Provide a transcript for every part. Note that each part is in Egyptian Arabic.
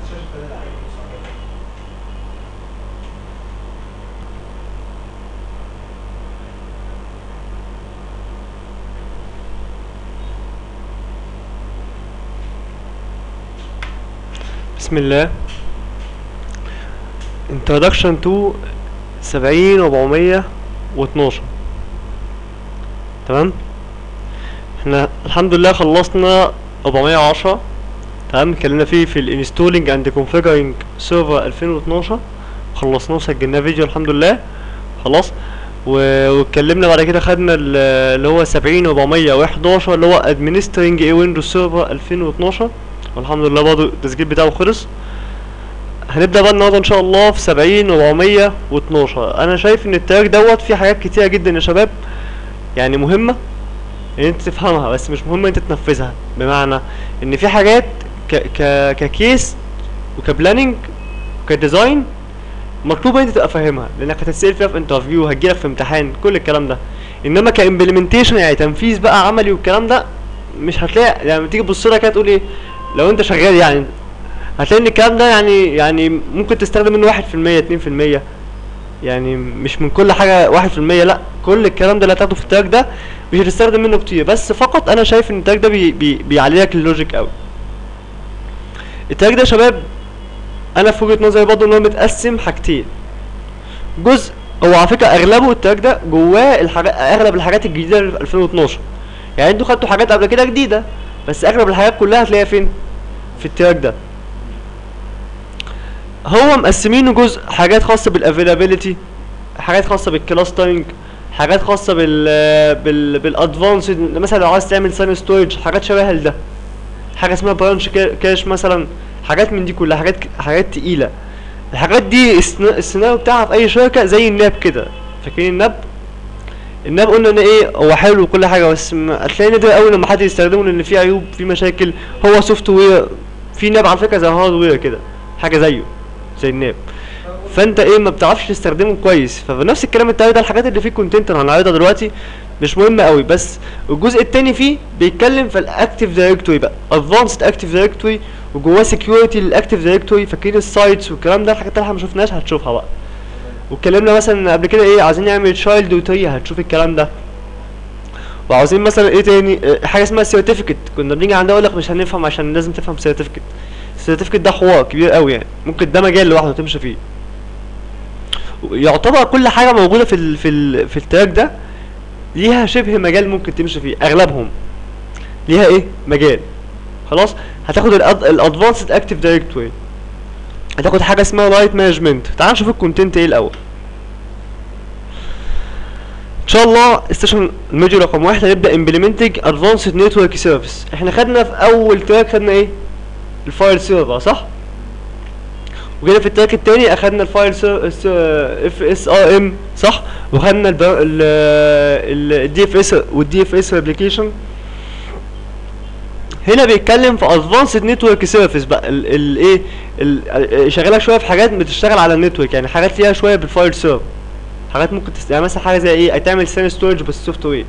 بسم الله introduction to سبعين وأربعمية واتناشر تمام احنا الحمد لله خلصنا أربعمية وعشرة تمام اتكلمنا فيه في الانستولينج اند configuring سيرفر الفين واتناشر خلصناه وسجلناه فيديو الحمد لله خلاص و- واتكلمنا بعد كده خدنا ال- اللي هو سبعين وأربعمية وحداشر اللي هو administering a windows server الفين واتناشر والحمد لله برضه التسجيل بتاعه خلص هنبدأ بقى النهارده ان شاء الله في سبعين وأربعمية واتناشر انا شايف ان التراك دوت فيه حاجات كتيرة جدا يا شباب يعني مهمة ان انت تفهمها بس مش مهم انت تنفذها بمعنى ان في حاجات ك ك ككيس وكبلاننج وكديزاين مطلوب انت تبقى فاهمها لانك هتتسال فيها في انترفيو هتجيلك في امتحان كل الكلام ده انما كامبلمنتيشن يعني تنفيذ بقى عملي والكلام ده مش هتلاقي يعني لما تيجي تبص لها كده تقول ايه لو انت شغال يعني هتلاقي ان الكلام ده يعني يعني ممكن تستخدم منه واحد في المية اتنين في المية يعني مش من كل حاجة واحد في المية لا كل الكلام ده اللي هتاخده في التراك ده مش هتستخدم منه كتير بس فقط انا شايف ان التراك ده بي بي بيعلي لك اللوجيك قوي التراك ده يا شباب انا في وجهة نظري برضه ان هو متقسم حاجتين جزء هو على فكرة اغلبه التراك ده جواه الحاجات اغلب الحاجات الجديدة اللي في 2012 يعني انتوا خدتوا حاجات قبل كده جديدة بس اغلب الحاجات كلها هتلاقيها فين في التراك ده هو مقسمينه جزء حاجات خاصة بالافيلابيلتي حاجات خاصة بالكلاسترنج حاجات خاصة بال بال بالادفانسد مثلا لو عايز تعمل ساين ستورج حاجات شبه ده حاجة اسمها برانش كاش مثلا حاجات من دي كلها حاجات حاجات تقيلة الحاجات دي السنا- السيناريو بتاعها في اي شركة زي الناب كده فاكرين الناب الناب قلنا ان ايه هو حلو وكل حاجة بس ما- هتلاقي نادر قوي لما حد يستخدمه لان فيه عيوب فيه مشاكل هو سوفت وير في ناب على فكرة زي هاردوير كده حاجة زيه زي الناب فانت ايه ما بتعرفش تستخدمه كويس فبنفس الكلام التاني ده الحاجات اللي فيه كونتنت انا هنعرضها دلوقتي مش مهمه قوي بس الجزء التاني فيه بيتكلم في الاكتيف دايركتوري بقى ادفانسد اكتيف دايركتوري وجواه سكيورتي للاكتيف دايركتوري فاكرين السايتس والكلام ده الحاجات اللي احنا ما شفناش هتشوفها بقى واتكلمنا مثلا قبل كده ايه عايزين نعمل تشايلد وتري هتشوف الكلام ده وعاوزين مثلا ايه تاني اه، حاجه اسمها سيرتيفيكت كنا بنيجي عندها اقول لك مش هنفهم عشان لازم تفهم سيرتيفيكت السيرتيفيكت ده حوار كبير قوي يعني ممكن ده مجال لوحده تمشي فيه يعتبر كل حاجه موجوده في ال في ال في التراك ده ليها شبه مجال ممكن تمشي فيه اغلبهم ليها ايه مجال خلاص هتاخد الادفانسد اكتيف دايركتوري هتاخد حاجه اسمها رايت مانجمنت تعال نشوف الكونتنت ايه الاول ان شاء الله ستيشن الميجر رقم واحد هنبدا امبلمنتنج ادفانسد نتورك سيرفيس احنا خدنا في اول تراك خدنا ايه الفايل سيرفر صح وكده في التراك التاني اخدنا الفايل اف اس ار ام صح وخدنا الدي اف اس والدي اف اس ابلكيشن هنا بيتكلم في ادفانسد نتورك سيرفيس بقى الايه شغاله شويه في حاجات بتشتغل على النتورك يعني حاجات ليها شويه بالفايل سيرفر حاجات ممكن تست... يعني مثلا حاجه زي ايه تعمل سين ستورج بس سوفت وير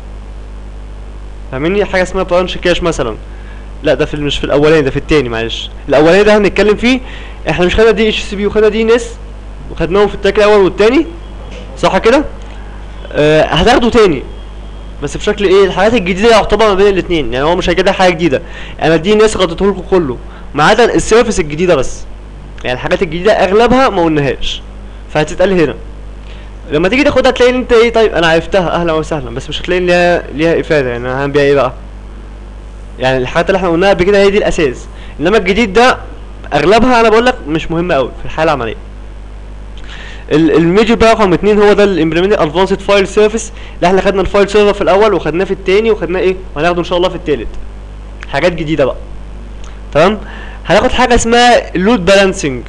فاهمني حاجه اسمها برانش كاش مثلا لا ده في مش في الاولاني ده في التاني معلش الاولاني ده هنتكلم فيه احنا مش خدنا دي اتش سي بي وخدنا دي نس وخدناهم في التراك الاول والتاني صح كده آه هتاخده تاني بس بشكل ايه الحاجات الجديده يعتبر ما بين الاثنين يعني هو مش هيجيب حاجه جديده انا دي ناس غطيته لكم كله ما عدا السيرفيس الجديده بس يعني الحاجات الجديده اغلبها ما قلناهاش فهتتقال هنا لما تيجي تاخدها تلاقي ان انت ايه طيب انا عرفتها اهلا وسهلا بس مش هتلاقي ان ليها ليها افاده يعني انا هعمل بيها ايه بقى يعني الحاجات اللي احنا قلناها قبل كده هي دي الاساس انما الجديد ده اغلبها انا بقول لك مش مهمه قوي في الحاله العمليه الميجر بقى رقم اتنين هو ده الامبلمنت ادفانسد فايل سيرفيس اللي احنا خدنا الفايل سيرفر في الاول وخدناه في التاني وخدناه ايه وهناخده ان شاء الله في التالت حاجات جديده بقى تمام هناخد حاجه اسمها اللود بالانسنج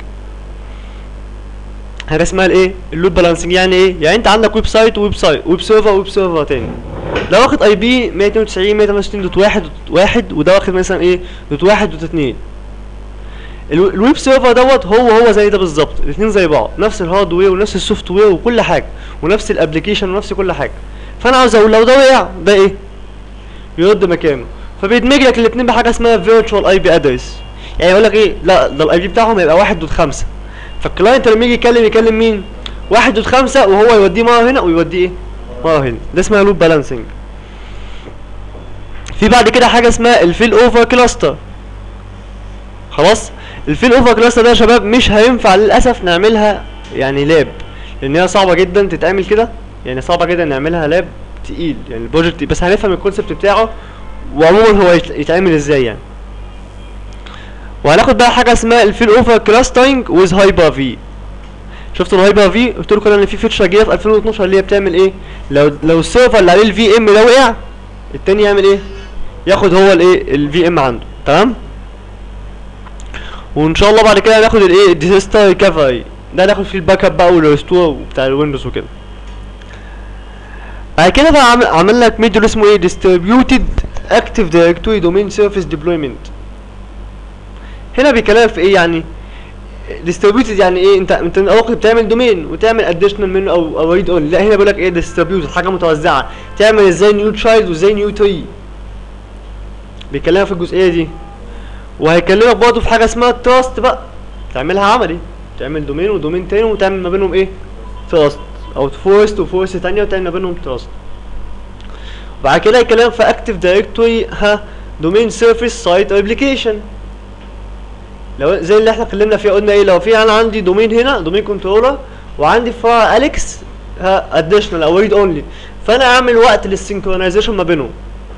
حاجه اسمها الايه اللود بالانسنج يعني ايه يعني انت عندك ويب سايت وويب سايت ويب سيرفر ويب سيرفر تاني ده واخد اي بي 192 168.1 وده واخد مثلا ايه دوت واحد دوت اتنين الويب سيرفر دوت هو هو زي ده بالظبط الاثنين زي بعض نفس الهاردوير ونفس السوفت وير وكل حاجه ونفس الابلكيشن ونفس كل حاجه فانا عاوز اقول لو ده وقع ده ايه يرد مكانه فبيدمج لك الاثنين بحاجه اسمها فيرتشوال اي بي ادرس يعني يقول لك ايه لا ده الاي بي بتاعهم هيبقى واحد دوت خمسة فالكلاينت لما يجي يكلم يكلم مين واحد دوت خمسة وهو يوديه مرة هنا ويوديه ايه مرة هنا ده اسمها لوب بالانسنج في بعد كده حاجة اسمها الفيل اوفر كلاستر خلاص الفيل اوفر كلاستر ده يا شباب مش هينفع للاسف نعملها يعني لاب لان هي صعبة جدا تتعمل كده يعني صعبة جدا نعملها لاب تقيل يعني البروجكت بس هنفهم الكونسيبت بتاعه وعموما هو يت- يتعمل ازاي يعني وهناخد بقى حاجه اسمها الفيل اوفر كلاسترنج ويز هايبر في شفتوا الهايبر في قلت لكم ان في فيتشر جايه في 2012 اللي هي بتعمل ايه لو لو السيرفر اللي عليه الفي ام ده وقع التاني يعمل ايه ياخد هو الايه الفي ام عنده تمام وان شاء الله بعد كده هناخد الايه الديزاستر ريكفري ده هناخد فيه الباك اب بقى والريستور بتاع الويندوز وكده بعد كده بقى عامل عامل لك ميدل اسمه ايه distributed active directory domain service deployment هنا بيكلمك في ايه يعني distributed يعني ايه انت انت ممكن بتعمل دومين وتعمل اديشنال منه او او ريد اون لا هنا بيقول لك ايه distributed حاجه متوزعه تعمل ازاي نيو تشايلد وازاي نيو تري بيكلمك في الجزئيه دي وهيكلمك برضه في حاجه اسمها تراست بقى تعملها عملي تعمل دومين ودومين تاني وتعمل ما بينهم ايه تراست او فورست وفورست تانية وتعمل ما بينهم تراست وبعد كده يكلمك في اكتف دايركتوري ها دومين سيرفيس سايت ابلكيشن لو زي اللي احنا اتكلمنا فيها قلنا ايه لو في انا عندي دومين هنا دومين كنترولر وعندي فرع اليكس ها اديشنال او ريد اونلي فانا اعمل وقت للسنكرونايزيشن ما بينهم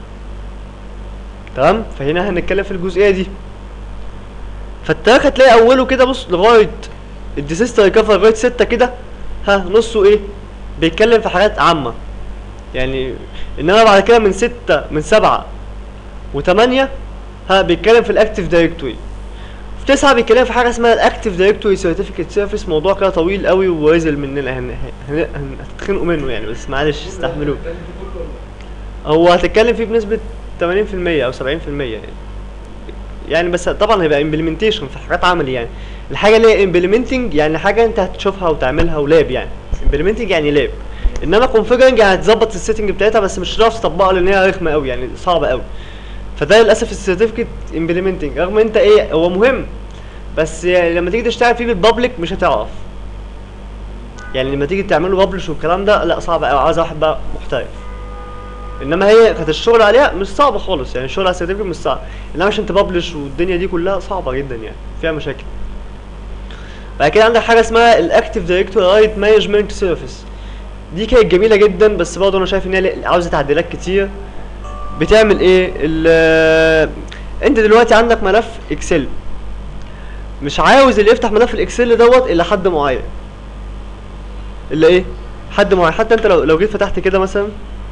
تمام فهنا هنتكلم في الجزئيه دي فالتراك هتلاقي اوله كده بص لغايه الديسيستر ريكفر لغايه ستة كده ها نصه ايه بيتكلم في حاجات عامه يعني انما بعد كده من ستة من سبعة وثمانية ها بيتكلم في الاكتيف دايركتوري في تسعة بيتكلم في حاجة اسمها الاكتيف دايركتوري سيرتيفيكت سيرفيس موضوع كده طويل قوي ورزل مننا هن... هن... هن... هتتخنقوا منه يعني بس معلش استحملوه هو هتتكلم فيه بنسبة 80% او 70% يعني يعني بس طبعا هيبقى امبلمنتيشن في حاجات عملي يعني الحاجه اللي هي امبلمنتنج يعني حاجه انت هتشوفها وتعملها ولاب يعني امبلمنتنج يعني لاب انما كونفيجرنج يعني هتظبط السيتنج بتاعتها بس مش هتعرف تطبقها لان هي رخمه قوي يعني صعبه قوي فده للاسف السيرتيفيكت امبلمنتنج رغم انت ايه هو مهم بس يعني لما تيجي تشتغل فيه بالبابليك مش هتعرف يعني لما تيجي تعمله بابلش والكلام ده لا صعب قوي عايز واحد بقى محترف انما هي كانت الشغل عليها مش صعبه خالص يعني الشغل على السيرتيفيكت مش صعب انما عشان تبلش والدنيا دي كلها صعبه جدا يعني فيها مشاكل بعد كده عندك حاجه اسمها الاكتيف دايركتوري رايت مانجمنت سيرفيس دي كانت جميله جدا بس برضه انا شايف ان هي عاوزه تعديلات كتير بتعمل ايه ال انت دلوقتي عندك ملف اكسل مش عاوز اللي يفتح ملف الاكسل دوت الا حد معين الا ايه حد معين حتى انت لو لو جيت فتحت كده مثلا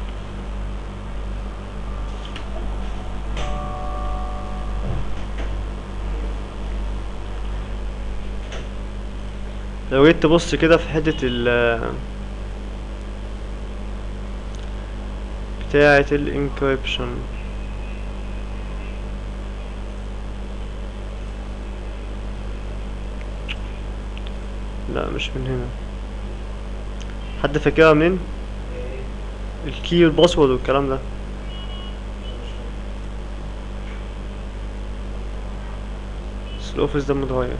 لو جيت تبص كده في حتة ال بتاعة الانكريبشن لا مش من هنا حد فاكرها منين الكي والباسورد والكلام ده بس الاوفيس ده متغير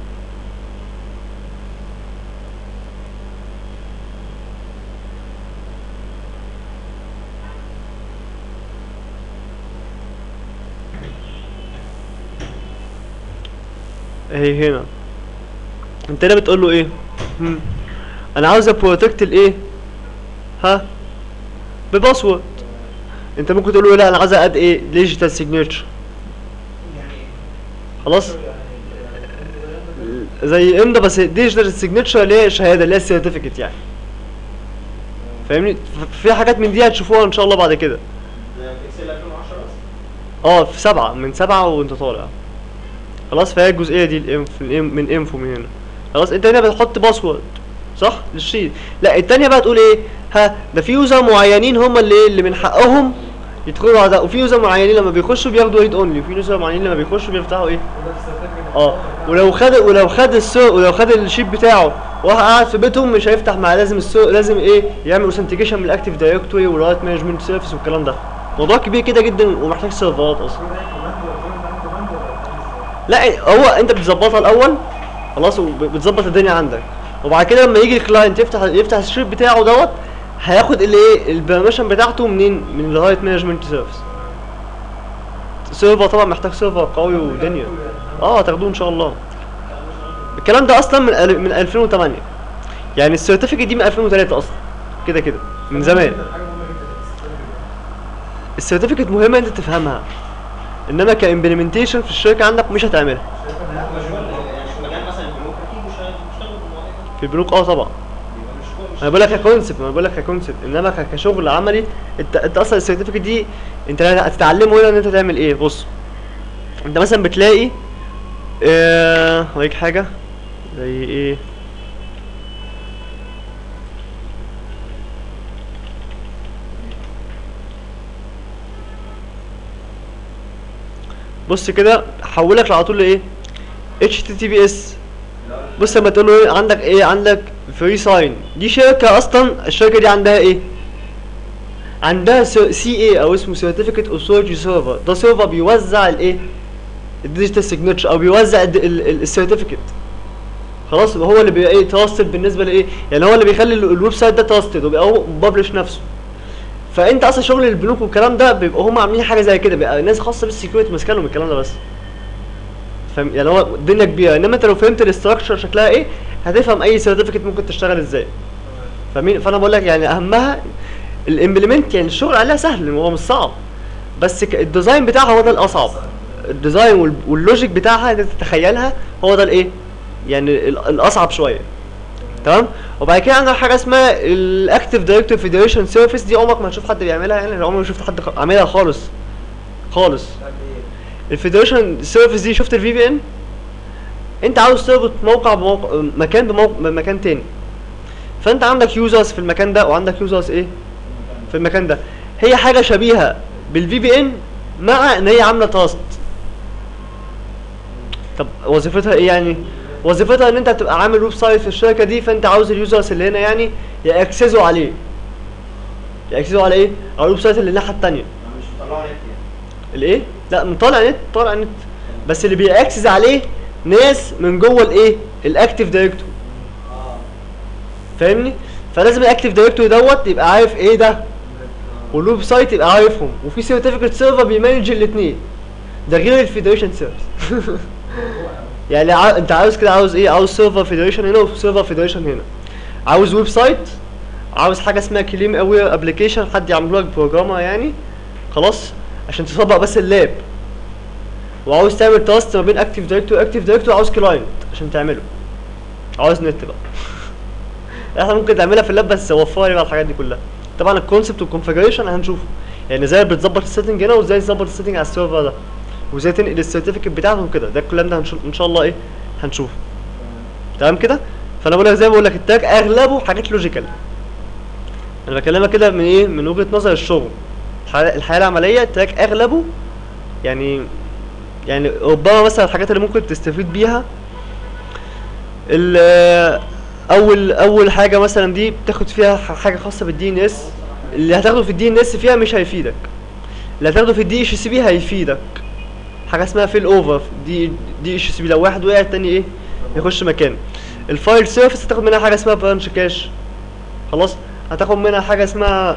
اهي هنا انت هنا بتقول له ايه هم. انا عاوز ابروتكت الايه ها بباسورد انت ممكن تقول له لا انا عايز اد ايه ديجيتال سيجنتشر خلاص زي امضى بس ديجيتال سيجنتشر اللي هي شهاده اللي هي السيرتيفيكت يعني فاهمني ف- في حاجات من دي هتشوفوها ان شاء الله بعد كده اكسل 2010 بس اه في سبعة من سبعة وانت طالع خلاص فهي الجزئية دي الانف الإم- من انفو من هنا خلاص انت هنا بتحط باسورد صح للشيت لا التانية بقى تقول ايه ها ده في يوزر معينين هم اللي ايه اللي من حقهم يدخلوا على ده وفي يوزر معينين لما بيخشوا بياخدوا ريد اونلي وفي يوزر معينين لما بيخشوا بيفتحوا ايه اه ولو خد ولو خد السو ولو خد الشيت بتاعه وراح قاعد في بيتهم مش هيفتح مع لازم السو لازم ايه يعمل اوثنتيكيشن من الاكتيف دايركتوري والرايت مانجمنت سيرفيس والكلام ده موضوع كبير كده جدا ومحتاج سيرفرات اصلا لا هو انت بتظبطها الاول خلاص وبتظبط الدنيا عندك وبعد كده لما يجي الكلاينت يفتح يفتح الشريط بتاعه دوت هياخد الايه البرميشن بتاعته منين من الرايت مانجمنت سيرفيس سيرفر طبعا محتاج سيرفر قوي ودنيا اه هتاخدوه ان شاء الله الكلام ده اصلا من ال- من 2008 يعني السيرتيفيكت دي من 2003 اصلا كده كده من زمان حاجه مهمه جدا السيرتيفيكت مهمه انت تفهمها انما كامبلمنتيشن في الشركه عندك مش هتعملها مش مجال مثلا البنوك اكيد مش هيشتغلوا بالمواضيع دي في البنوك اه طبعا يبقى مش مش انا بقول لك ككونسبت انا بقول لك ككونسبت انما ك- كشغل عملي انت انت اصلا السيرتيفيكت دي انت هتتعلمه هنا ان انت تعمل ايه بص انت مثلا بتلاقي اه هوريك حاجه زي ايه بص كده حولك على طول لايه HTTPS بص لما تقول له ايه عندك ايه عندك فري ساين دي شركه اصلا الشركه دي عندها ايه عندها سي اي او اسمه سيرتيفيكت اوثورتي سيرفر ده سيرفر بيوزع الايه الديجيتال سيجنتشر او بيوزع السيرتيفيكت خلاص هو اللي بيبقى ايه تراستد بالنسبه لايه يعني هو اللي بيخلي ال- الويب سايت ده تراستد وبيبقى هو ببلش نفسه فانت اصلا شغل البنوك والكلام ده بيبقى هم عاملين حاجه زي كده بيبقى ناس خاصه بالسكيورتي ماسكه لهم الكلام ده بس فاهم يعني هو الدنيا كبيره انما انت لو فهمت الاستراكشر شكلها ايه هتفهم اي سيرتيفيكت ممكن تشتغل ازاي فاهمين فانا بقول لك يعني اهمها الامبلمنت يعني الشغل عليها سهل هو مش صعب بس ك- الديزاين بتاعها هو ده الاصعب الديزاين وال- واللوجيك بتاعها انت تتخيلها هو ده الايه يعني ال- الاصعب شويه تمام وبعد كده عندنا حاجه اسمها الاكتيف دايركتور فيدريشن سيرفيس دي عمرك ما تشوف حد بيعملها يعني عمري ما شفت حد خ- عاملها خالص خالص الفيدريشن سيرفيس دي شفت الفي بي ان انت عاوز تربط موقع بموقع مكان بموقع بمكان تاني فانت عندك يوزرز في المكان ده وعندك يوزرز ايه في المكان ده هي حاجه شبيهه بالفي بي ان مع ان هي عامله تراست طب وظيفتها ايه يعني وظيفتها ان انت تبقى عامل ويب سايت في الشركه دي فانت عاوز اليوزرز اللي هنا يعني ياكسسوا عليه ياكسسوا على ايه على الويب سايت اللي الناحيه التانيه مش مطلعوا نت يعني الايه لا مطالع نت طالع نت بس اللي بيأكسس عليه ناس من جوه الايه الاكتيف دايركتور اه فاهمني فلازم الاكتيف دايركتور دوت يبقى عارف ايه ده والويب سايت يبقى عارفهم وفي سيرتيفيكت سيرفر بيمانج الاثنين ده غير الفيدريشن سيرفيس يعني ع... انت عاوز كده عاوز ايه عاوز سيرفر فيدريشن هنا وسيرفر فيدريشن هنا عاوز ويب سايت عاوز حاجه اسمها كليم اوير ابلكيشن حد يعمل لك بروجرامر يعني خلاص عشان تطبق بس اللاب وعاوز تعمل تراست ما بين اكتيف دايركتور واكتيف دايركتور عاوز كلاينت عشان تعمله عاوز نت بقى احنا ممكن تعملها في اللاب بس وفر لي بقى الحاجات دي كلها طبعا الكونسبت والكونفجريشن هنشوفه يعني ازاي بتظبط السيتنج هنا وازاي تظبط السيتنج على السيرفر ده وازاي تنقل السيرتيفيكت بتاعته وكده ده الكلام ده هنشوف ان شاء الله ايه هنشوفه تمام كده فانا بقول لك زي ما بقول لك التراك اغلبه حاجات لوجيكال انا بكلمك كده من ايه من وجهه نظر الشغل الحياه الحياة العمليه التراك اغلبه يعني يعني ربما مثلا الحاجات اللي ممكن تستفيد بيها ال- اول اول حاجه مثلا دي بتاخد فيها ح- حاجه خاصه بالدي ان اس اللي هتاخده في الدي ان اس فيها مش هيفيدك اللي هتاخده في الدي اتش سي بي هيفيدك حاجه اسمها فيل اوفر دي دي اتش سي بي لو واحد وقع التاني ايه يخش مكانه الفايل سيرفيس هتاخد منها حاجه اسمها برانش كاش خلاص هتاخد منها حاجه اسمها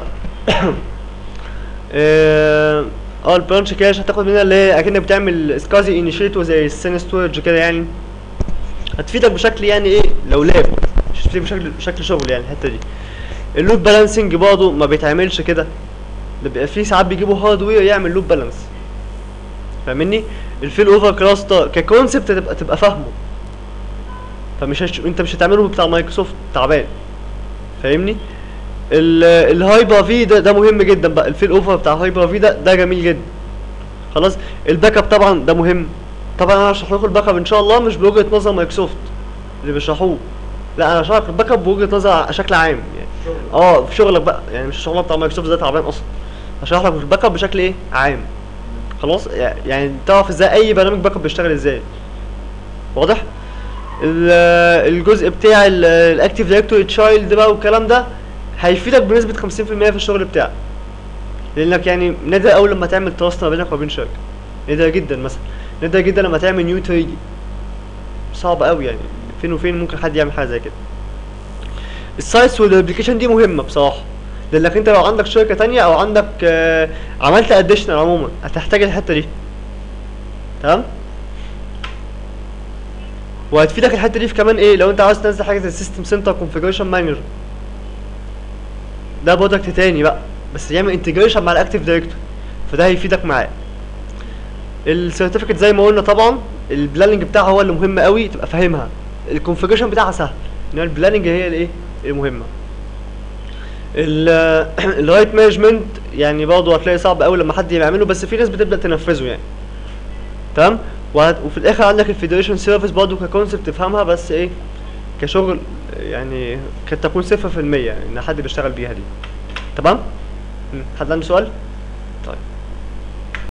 اه آه، البرانش كاش هتاخد منها اللي هي اكنك بتعمل سكازي انيشيتو زي السين ستورج كده يعني هتفيدك بشكل يعني ايه لو لاب مش هتفيدك بشكل بشكل شغل يعني الحته دي اللود بالانسنج برضه ما بيتعملش كده ده بيبقى فيه ساعات بيجيبوا هاردوير يعمل لود بالانس فاهمني الفيل اوفر كلاستر ككونسبت تبقى تبقى فاهمه فمش هش... انت مش هتعمله بتاع مايكروسوفت تعبان فاهمني ال- الهايبر في ده ده مهم جدا بقى الفيل اوفر بتاع هايبر في ده ده جميل جدا خلاص الباك اب طبعا ده مهم طبعا انا هشرح لكم الباك اب ان شاء الله مش بوجهه نظر مايكروسوفت اللي بيشرحوه لا انا هشرح لك الباك اب بوجهه نظر شكل عام يعني شغل اه في شغلك بقى يعني مش الشغل بتاع مايكروسوفت ده تعبان اصلا هشرح لك الباك اب بشكل ايه عام خلاص يع- يعني تعرف ازاي اي برنامج باك اب بيشتغل ازاي واضح ال- الجزء بتاع الاكتيف دايركتوري تشايلد بقى والكلام ده هيفيدك بنسبه 50% في الشغل بتاعك لانك يعني نادر اول لما تعمل تراست ما بينك وبين شركه نادر جدا مثلا نادر جدا لما تعمل نيو تري صعب قوي يعني فين وفين ممكن حد يعمل حاجه زي كده السايتس والابلكيشن دي مهمه بصراحه لانك انت لو عندك شركه تانية او عندك آه، عملت اديشنال عموما هتحتاج الحته دي تمام وهتفيدك الحته دي في كمان ايه لو انت عاوز تنزل حاجه زي سيستم سنتر كونفيجريشن مانجر ده برودكت تاني بقى بس يعمل انتجريشن مع الاكتيف دايركتور فده هيفيدك معاه السيرتيفيكت زي ما قلنا طبعا البلاننج بتاعها هو اللي مهم قوي تبقى فاهمها الكونفيجريشن بتاعها سهل انما البلاننج هي الايه المهمه الرايت مانجمنت يعني برضه هتلاقي صعب قوي لما حد يعمله بس في ناس بتبدا تنفذه يعني تمام وهت- وفي الاخر عندك الفيدريشن سيرفيس برضه ككونسبت تفهمها بس ايه كشغل يعني كانت تكون صفر في المية يعني ان حد بيشتغل بيها دي تمام مم. حد عنده سؤال